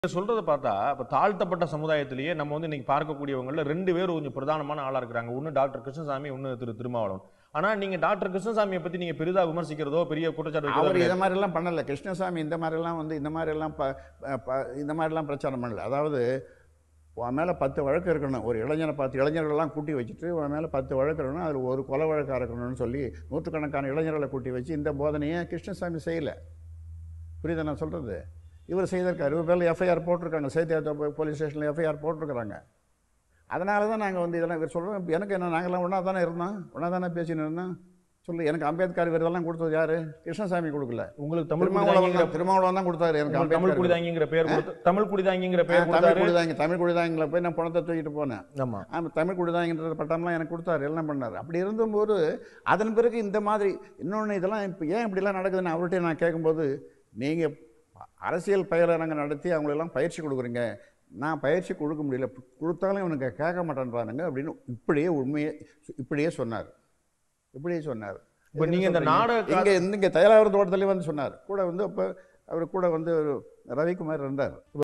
சொல்றதை பார்த்தா இப்ப தாழ்த்தப்பட்ட சமுதாயத்திலேயே நம்ம வந்து இன்னைக்கு பார்க்கக்கூடியவங்கல ரெண்டு பேர் கொஞ்சம் பிரதானமான ஆளா இருக்கிறாங்க ஒன்னு டாக்டர் கிருஷ்ணசாமி ஒன்னு திரு திருமாவளவன் ஆனா நீங்க டாக்டர் கிருஷ்ணசாமியை பத்தி நீங்க பெரிதா விமர்சிக்கிறதோ பெரிய குற்றச்சாட்டு வைக்கிறதோ அவர் கிடையாது. இதை மாதிரிலாம் பண்ணல கிருஷ்ணசாமி இந்த மாதிரிலாம் வந்து இந்த மாதிரிலாம் ப ப- இந்த மாதிரிலாம் பிரச்சாரம் பண்ணல அதாவது உன் மேலே பத்து வழக்கு இருக்கணும் ஒரு இளைஞனை பார்த்து இளைஞர்கள்லாம் கூட்டி வச்சுட்டு உன் மேலே பத்து வழக்கு இருக்கணும் அதில் ஒரு கொலை வழக்காக இருக்கணும்னு சொல்லி நூற்றுக்கணக்கான இளைஞர்களை கூட்டி வச்சு இந்த போதனையை கிருஷ்ணசாமி செய்யலை புரியுதா நான் சொல்கிறது இவர் செய்திருக்காரு இவர் பேரில் எஃப்ஐஆர் போட்டிருக்காங்க சேத்தியாத்த போலீஸ் ஸ்டேஷனில் எஃப்ஐஆர் போட்டிருக்கிறாங்க அதனால தான் நாங்கள் வந்து இதெல்லாம் இவர் சொல்கிறோம் எனக்கு என்ன நாங்கள்லாம் ஒன்றா தானே இருந்தோம் ஒன்றா தானே பேசின்னு இருந்தோம் சொல்லு எனக்கு அம்பேத்கர் விருதெல்லாம் கொடுத்தது யாரு கிருஷ்ணசாமி கொடுக்கல உங்களுக்கு தமிழ் திருமாவளவன் குடிதாங்கிங்கிற தான் திருமாவளவன் தான் கொடுத்தாரு எனக்கு உங்களுக்கு தமிழ் அம்பேத்கர் குடிதாங்கிங்கிற பேர் கொடுத்து தமிழ் குடிதாங்கிங்கிற ஆ, பேர் தமிழ் கொடுத்தாரு குடிதாங்க தமிழ் குடிதாங்கில போய் நான் பணத்தை தூக்கிட்டு போனேன் ஆமா ஆமாம் தமிழ் குடிதாங்கன்ற பட்டம்லாம் எனக்கு கொடுத்தாரு எல்லாம் பண்ணார் அப்படி இருந்தபோது அதன் பிறகு இந்த மாதிரி இன்னொன்று இதெல்லாம் இப்போ ஏன் இப்படிலாம் நடக்குதுன்னு அவர்கிட்ட நான் கேட்கும்போது நீங்கள் அரசியல் பயிலரங்கம் நடத்தி அவங்களெல்லாம் பயிற்சி கொடுக்குறீங்க நான் பயிற்சி கொடுக்க முடியல கொடுத்தாலும் இவனுக்கு கேட்க மாட்டேன்றானுங்க அப்படின்னு இப்படியே உண்மையே இப்படியே சொன்னார் இப்படியே சொன்னார் இப்ப நீங்க இந்த நாடக இங்கே இங்கே தயாராகிற தோட்டத்துலேயே வந்து சொன்னார் கூட வந்து அப்போ அவர் கூட வந்து ஒரு ரவிக்குமார் இருந்தார்